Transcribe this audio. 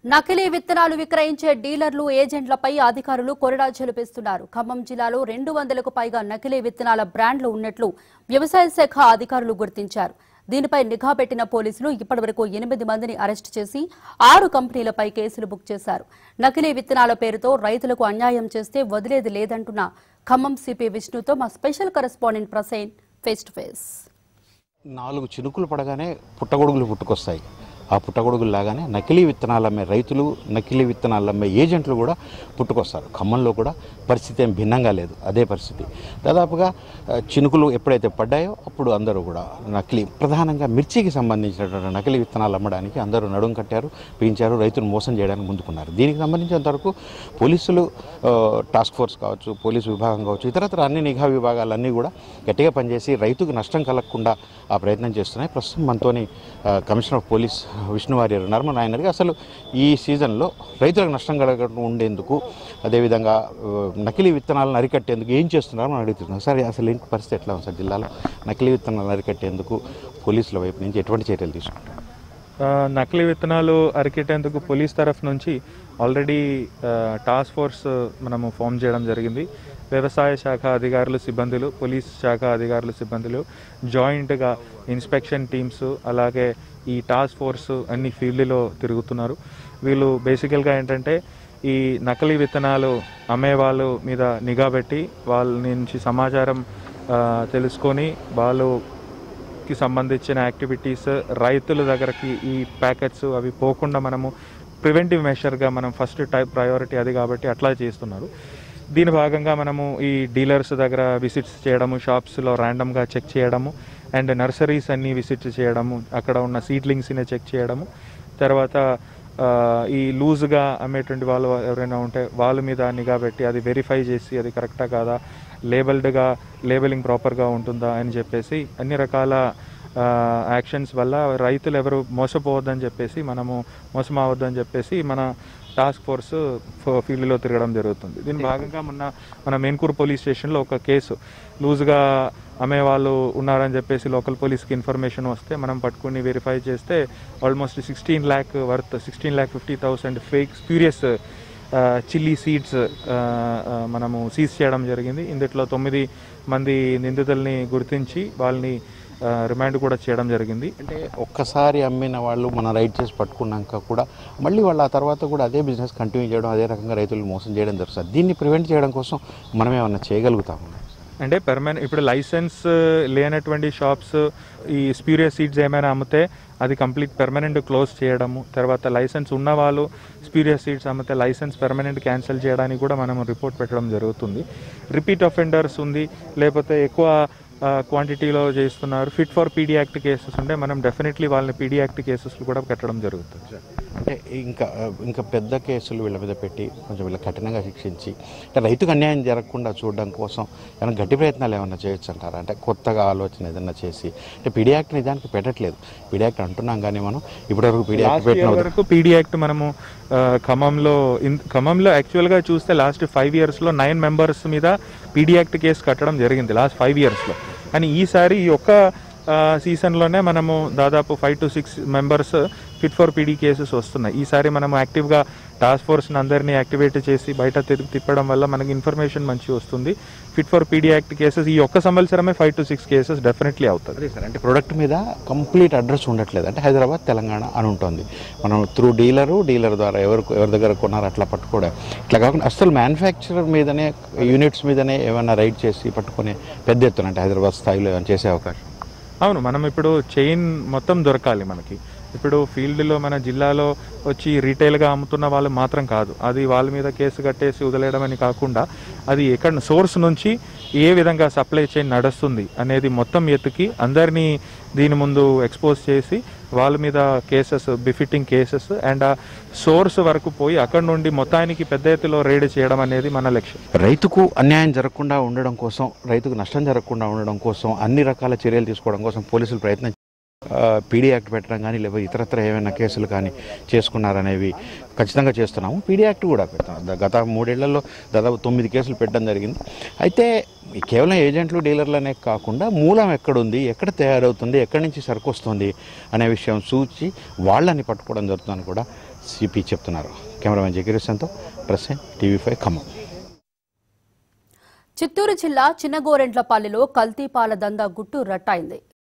నకిలీ విత్తనాలు విక్రయించే డీలర్లు ఏజెంట్లపై అధికారులు కొరడా చెలిపిస్తున్నారు ఖమ్మం జిల్లాలో రెండు వందలకు పైగా నకిలీ విత్తనాల బ్రాండ్లు ఉన్నట్లు వ్యవసాయ శాఖ అధికారులు గుర్తించారు దీనిపై నిఘా పెట్టిన పోలీసులు ఇప్పటివరకు ఎనిమిది మందిని అరెస్టు చేసి ఆరు కంపెనీలపై కేసులు బుక్ చేశారు నకిలీ విత్తనాల పేరుతో రైతులకు అన్యాయం చేస్తే వదిలేది లేదంటున్న ఖమ్మం సిపి విష్ణుతో మా special correspondent Prasen face to face నాలుగు చినుకులు పడగానే పుట్టగొడుగులు పుట్టుకొస్తాయి ఆ పుట్టగొడుగులు లాగానే నకిలీ విత్తనాలు అమ్మే రైతులు నకిలీ విత్తనాలు అమ్మే ఏజెంట్లు కూడా పుట్టుకొస్తారు ఖమ్మంలో కూడా పరిస్థితి ఏం భిన్నంగా లేదు అదే పరిస్థితి దాదాపుగా ఆ, చినుకులు ఎప్పుడైతే పడ్డాయో అప్పుడు అందరూ కూడా నకిలీ ప్రధానంగా మిర్చికి సంబంధించినటువంటి నకిలీ విత్తనాలు అమ్మడానికి అందరూ నడుం కట్టారు పీయించారు రైతులు మోసం చేయడానికి ముందుకున్నారు దీనికి సంబంధించినంతవరకు పోలీసులు ఆ, టాస్క్ ఫోర్స్ కావచ్చు పోలీసు విభాగం కావచ్చు ఇతరత్ర అన్ని నిఘా విభాగాలన్నీ కూడా గట్టిగా పనిచేసి రైతుకు నష్టం కలగకుండా ఆ ప్రయత్నం చేస్తున్నాయి ప్రస్తుతం మనతోని ఆ, కమిషనర్ ఆఫ్ పోలీస్ విష్ణువారి నర్మ నాయన గారు అసలు ఈ సీజన్లో రైతులకు నష్టం కలగకుండా ఉండేందుకు అదేవిధంగా ఆ, నకిలీ విత్తనాలను అరికట్టేందుకు ఏం చేస్తున్నారో మనం అడుగుతున్నాం సార్ అసలు ఏంటి పరిస్థితి ఎట్లా ఉంది సార్ జిల్లాలో నకిలీ విత్తనాలను అరికట్టేందుకు పోలీసుల వైపు నుంచి ఎటువంటి చర్యలు తీసుకుంటారు ఆ, నకిలీ విత్తనాలు అరికెట్టేందుకు పోలీస్ తరఫు నుంచి ఆల్రెడీ ఆ, టాస్క్ ఫోర్స్ మనము ఫామ్ చేయడం జరిగింది వ్యవసాయ శాఖ అధికారులు సిబ్బందులు పోలీస్ శాఖ అధికారులు సిబ్బందులు జాయింట్గా ఇన్స్పెక్షన్ టీమ్స్ అలాగే ఈ టాస్క్ ఫోర్స్ అన్ని ఫీల్డ్లో తిరుగుతున్నారు వీళ్ళు బేసికల్గా ఏంటంటే ఈ నకిలీ విత్తనాలు అమ్మే వాళ్ళు మీద నిఘా పెట్టి వాళ్ళ నుంచి సమాచారం ఆ, తెలుసుకొని వాళ్ళు కి సంబంధించిన యాక్టివిటీస్ రైతుల దగ్గరకి ఈ ప్యాకెట్స్ అవి పోకుండా మనము ప్రివెంటివ్ మెషర్గా మనం ఫస్ట్ టైప్ ప్రయారిటీ అది కాబట్టి అట్లా చేస్తున్నారు దీని భాగంగా మనము ఈ డీలర్స్ దగ్గర విజిట్స్ చేయడము షాప్స్లో ర్యాండమ్గా చెక్ చేయడము అండ్ నర్సరీస్ అన్ని విజిట్స్ చేయడము అక్కడ ఉన్న సీడ్లింగ్స్ని చెక్ చేయడము తర్వాత ఆ, ఈ లూజ్గా అమ్మేటువంటి వాళ్ళు ఎవరైనా ఉంటే వాళ్ళ మీద నిఘా పెట్టి అది వెరిఫై చేసి అది కరెక్టా కాదా లేబుల్డ్గా లేబులింగ్ ప్రాపర్గా ఉంటుందా అని చెప్పేసి అన్ని రకాల యాక్షన్స్ వల్ల రైతులు ఎవరు మోసపోవద్దని చెప్పేసి మనము మోసం అవ్వద్దని చెప్పేసి మన టాస్క్ ఫోర్స్ ఫీల్డ్లో తిరగడం జరుగుతుంది దీని భాగంగా మొన్న మన మేన్కూర్ పోలీస్ స్టేషన్లో ఒక కేసు లూజ్గా అమ్మే వాళ్ళు ఉన్నారని చెప్పేసి లోకల్ పోలీస్కి ఇన్ఫర్మేషన్ వస్తే మనం పట్టుకుని వెరిఫై చేస్తే almost sixteen lakh worth sixteen lakh fifty thousand fake spurious chilli seeds మనము సీజ్ చేయడం జరిగింది ఇందులో తొమ్మిది మంది నిందితుల్ని గుర్తించి వాళ్ళని రిమాండ్ కూడా చేయడం జరిగింది అంటే ఒక్కసారి అమ్మిన వాళ్ళు మనం రైట్ చేసి పట్టుకున్నాక కూడా మళ్ళీ వాళ్ళు ఆ తర్వాత కూడా అదే బిజినెస్ కంటిన్యూ చేయడం అదే రకంగా రైతులు మోసం చేయడం జరుగుతుంది దీన్ని ప్రివెంట్ చేయడం కోసం మనం ఏమన్నా చేయగలుగుతాము అంటే పర్మనెంట్ ఇప్పుడు లైసెన్స్ లేనటువంటి షాప్స్ ఈ స్ప్యూరియస్ సీడ్స్ ఏమైనా అమ్మితే అది కంప్లీట్ పెర్మనెంట్ క్లోజ్ చేయడము తర్వాత లైసెన్స్ ఉన్న వాళ్ళు స్ప్యూరియస్ సీడ్స్ అమ్మితే లైసెన్స్ పెర్మనెంట్ క్యాన్సిల్ చేయడానికి కూడా మనం రిపోర్ట్ పెట్టడం జరుగుతుంది రిపీట్ అఫెండర్స్ ఉంది లేకపోతే ఎక్కువ క్వాంటిటీలో చేస్తున్నారు fit for PD act cases ఉంటే మనం డెఫినెట్లీ వాళ్ళని పీడీ యాక్ట్ కేసెస్ కూడా పెట్టడం జరుగుతుంది అంటే ఇంకా ఇంకా పెద్ద కేసులు వీళ్ళ మీద పెట్టి కొంచెం వీళ్ళ కఠినంగా శిక్షించి అంటే రైతుకు అన్యాయం జరగకుండా చూడడం కోసం ఏమైనా గట్టి ప్రయత్నాలు ఏమైనా చేయొచ్చు అంటారా అంటే కొత్తగా ఆలోచన ఏదైనా చేసి అంటే పీడీ యాక్ట్ నిజానికి పెట్టట్లేదు పీడీ యాక్ట్ అంటున్నాం కానీ మనం ఇప్పటివరకు పీడీ యాక్ట్ లాస్ట్ ఇయర్ పెట్టిన వరకు పీడీ యాక్ట్ మనము ఆ, ఖమ్మంలో ఇన్- ఖమ్మంలో యాక్చువల్గా చూస్తే లాస్ట్ ఫైవ్ ఇయర్స్లో నైన్ మెంబర్స్ మీద పీడీ యాక్ట్ కేసు కట్టడం జరిగింది లాస్ట్ ఫైవ్ ఇయర్స్లో కానీ ఈసారి ఈ ఒక్క ఆ, సీజన్లోనే మనము దాదాపు five to six members fit for PD cases వస్తున్నాయి ఈసారి మనము యాక్టివ్గా టాస్క్ ఫోర్స్ని అందరినీ యాక్టివేట్ చేసి బయట తిరిగి తిప్పడం వల్ల మనకి ఇన్ఫర్మేషన్ మంచి వస్తుంది fit for PD act cases ఈ ఒక్క సంవత్సరమే five to six cases definitely అవుతుంది అదే సార్ అంటే ప్రొడక్ట్ మీద కంప్లీట్ అడ్రస్ ఉండట్లేదు అంటే హైదరాబాద్ తెలంగాణ అని ఉంటుంది మనం త్రూ డీలరు డీలర్ ద్వారా ఎవరు ఎవరి దగ్గర కొన్నారు అట్లా పట్టుకోవడం ఇట్లా కాకుండా అసలు మ్యానుఫ్యాక్చరర్ మీదనే యూనిట్స్ మీదనే ఏమైనా రైడ్ చేసి పట్టుకునే పెద్ద ఎత్తున అంటే హైదరాబాద్ స్థాయిలో ఏమైనా చేసే అవకాశం అవును మనం ఇప్పుడు చైన్ మొత్తం దొరకాలి మనకి ఇప్పుడు ఫీల్డ్లో మన జిల్లాలో వచ్చి రీటైల్గా అమ్ముతున్న వాళ్ళు మాత్రం కాదు అది వాళ్ళ మీద కేసు కట్టేసి వదిలేయడం అని కాకుండా అది ఎక్కడ సోర్స్ నుంచి ఏ విధంగా సప్లై చైన్ నడుస్తుంది అనేది మొత్తం ఎత్తుకి అందరినీ దీని ముందు ఎక్స్పోజ్ చేసి వాళ్ళ మీద కేసెస్ బిఫిట్టింగ్ కేసెస్ అండ్ ఆ సోర్స్ వరకు పోయి అక్కడ నుండి మొత్తానికి పెద్ద ఎత్తులో రేడ్ చేయడం అనేది మన లక్ష్యం రైతుకు అన్యాయం జరగకుండా ఉండడం కోసం రైతుకు నష్టం జరగకుండా ఉండడం కోసం అన్ని రకాల చర్యలు తీసుకోవడం కోసం పోలీసులు ప్రయత్నం పీడీ యాక్ట్ పెట్టడం కానీ లేకపోతే ఇతరత్ర ఏమైనా కేసులు కానీ చేసుకున్నారనేవి ఖచ్చితంగా చేస్తున్నాము పీడీ యాక్ట్ కూడా పెడతాం ద- గత మూడేళ్లలో దాదాపు తొమ్మిది కేసులు పెట్టడం జరిగింది అయితే ఈ కేవలం ఏజెంట్లు డీలర్లనే కాకుండా మూలం ఎక్కడుంది ఎక్కడ తయారవుతుంది ఎక్కడి నుంచి సరుకు వస్తుంది అనే విషయం చూచి వాళ్ళని పట్టుకోవడం జరుగుతుందని కూడా సిపి చెప్తున్నారు కెమెరామెన్ జగీరేశన్తో ప్రసెంట్ టీవీ ఫైవ్ ఖమ్మం చిత్తూరు జిల్లా చిన్నగోరెంట్లపల్లిలో కల్తీ పాల దందా గుట్టు రట్టయింది